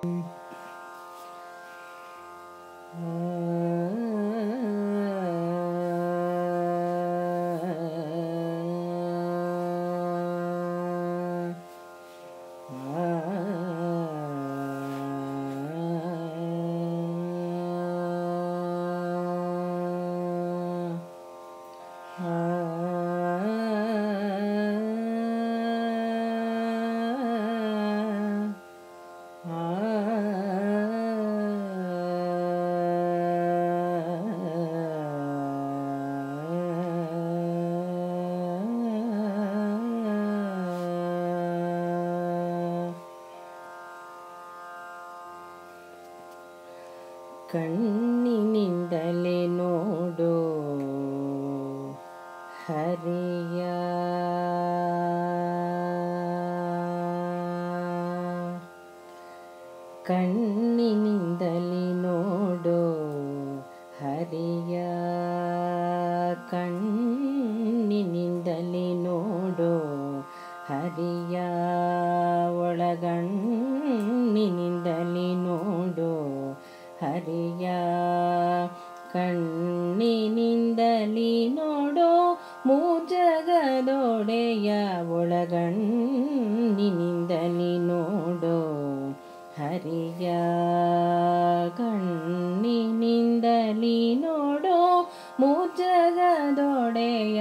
ಕಣ್ಣಿನಿಂದಲೇ ನೋಡು ಹರಿಯ ಕಣ್ಣಿನಿಂದಲೇ ನೋಡು ಹರಿಯ ಕಣ್ಣಿನಿಂದಲೇ ನೋಡು ಹರಿಯ ಒಳಗಣ್ಣಿನಿಂದಲೇ ನೋಡು ಹರಿಯ ಕಣ್ಣಿನಿಂದಲಿ ನೋಡೋ ಮೂಜಗದೊಡೆಯ ಒಳಗಣ್ಣಿನಿಂದಲಿ ನೋಡೋ ಹರಿಯ ಕಣ್ಣಿನಿಂದಲಿ ನೋಡೋ ಮೂಜಗದೊಡೆಯ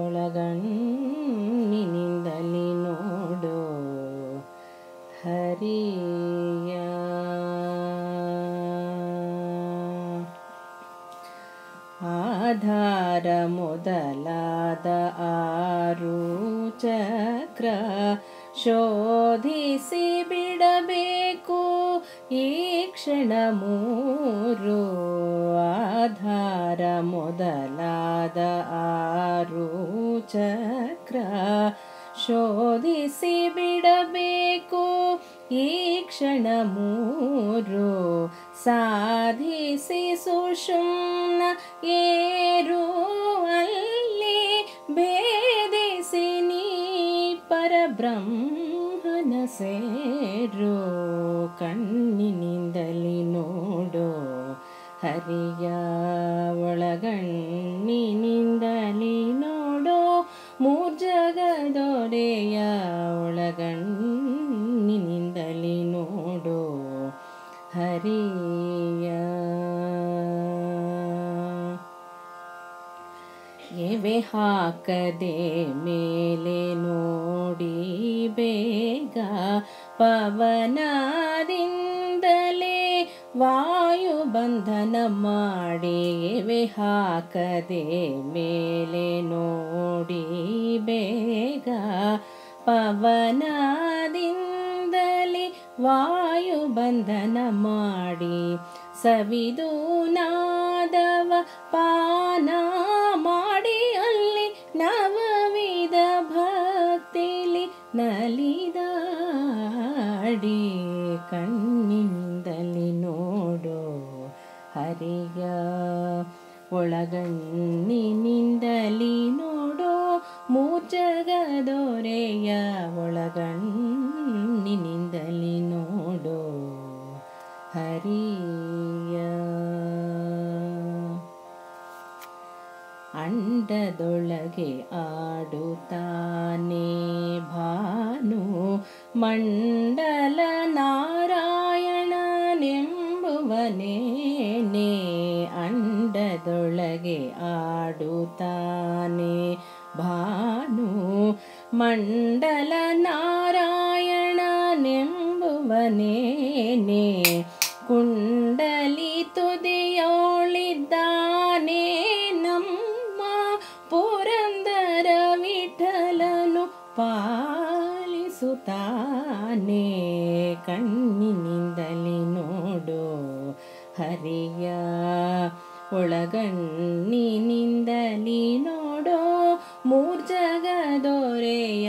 ಒಳಗಣ್ಣಿನಿಂದಲಿ ನೋಡೋ ಹರಿಯ ಆಧಾರ ಮೊದಲಾದ ಆರು ಚಕ್ರ ಶೋಧಿಸಿ ಬಿಡಬೇಕು ಈ ಕ್ಷಣ ಮೂರು ಆಧಾರ ಮೊದಲಾದ ಆರು ಚಕ್ರ ಶೋಧಿಸಿ ಬಿಡಬೇಕು ಈ ಕ್ಷಣ ಮೂರು ಸಾಧಿಸಿ ಸುಷುಮ್ನ ಏರು ಅಲ್ಲಿ ಭೇದಿಸಿ ನೀ ಪರಬ್ರಹ್ಮನ ಸೇರು ಕಣ್ಣಿನಿಂದಲಿ ನೋಡು ಹರಿಯ ಒಳಗಣ್ಣಿನಿಂದಲಿ ನೋಡೋ ಮೂರ್ಜಗದೊಡೆಯ ಒಳಗಣ್ಣಿನಿಂದಲಿ ನೋಡೋ ಹರಿಯ ಎವೆ ಹಾಕದೆ ಮೇಲೆ ನೋಡಿ ಬೇಗ ಪವನದಿಂದಲೇ ವಾಯು ಬಂಧನ ಮಾಡಿ ಎವೆ ಹಾಕದೆ ಮೇಲೆ ನೋಡಿ ಬೇಗ ಪವನದಿಂದಲೇ ವಾಯು ಬಂಧನ ಮಾಡಿ ಸವಿದು ನಾದವ ಪಾನ ಮಾಡಿ ಅಲ್ಲಿ ನವವಿಧ ಭಕ್ತಿಲಿ ನಲಿದಾಡಿ ಕಣ್ಣಿನಿಂದಲಿ ನೋಡು ಹರಿಯ ಒಳಗಣ್ಣಿನಿಂದಲಿ ನೋಡೋ ಮೂಜಗದೊರೆಯ ಒಳಗಣ್ಣಿನಿಂದಲಿ ನೋಡೋ ಹರಿಯ ಅಂಡದೊಳಗೆ ಆಡುತ್ತಾನೆ ಭಾನು ಮಂಡಲ ನಾರಾಯಣನೆಂಬುವನೇನೆ ಅಂಡದೊಳಗೆ ಆಡುತ್ತಾನೆ ಭಾನು ಮಂಡಲ ನಾರಾಯಣನೆಂಬುವನೇನೆ ಕುಂಡಲಿ ತುದಿಯೋಳಿದ್ದಾನೆ ನಮ್ಮ ಪುರಂದರ ವಿಠಲನು ಪಾಲಿಸುತ್ತಾನೆ ಕಣ್ಣಿನಿಂದಲಿ ನೋಡು ಹರಿಯ ಒಳಗಣ್ಣಿನಿಂದಲಿ ನೋಡೋ ಮೂರ್ಜಗದೊರೆಯ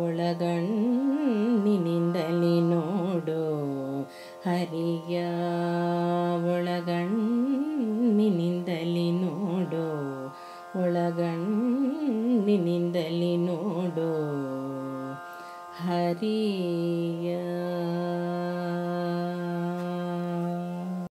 ಒಳಗಣ್ಣಿನಿಂದಲಿ ನೋಡೋ ಹರಿಯ ಒಳಗಣ್ಣಿನಿಂದಲಿ ನೋಡೋ ಒಳಗಣ್ಣಿನಿಂದಲಿ ನೋಡೋ ಹರಿಯ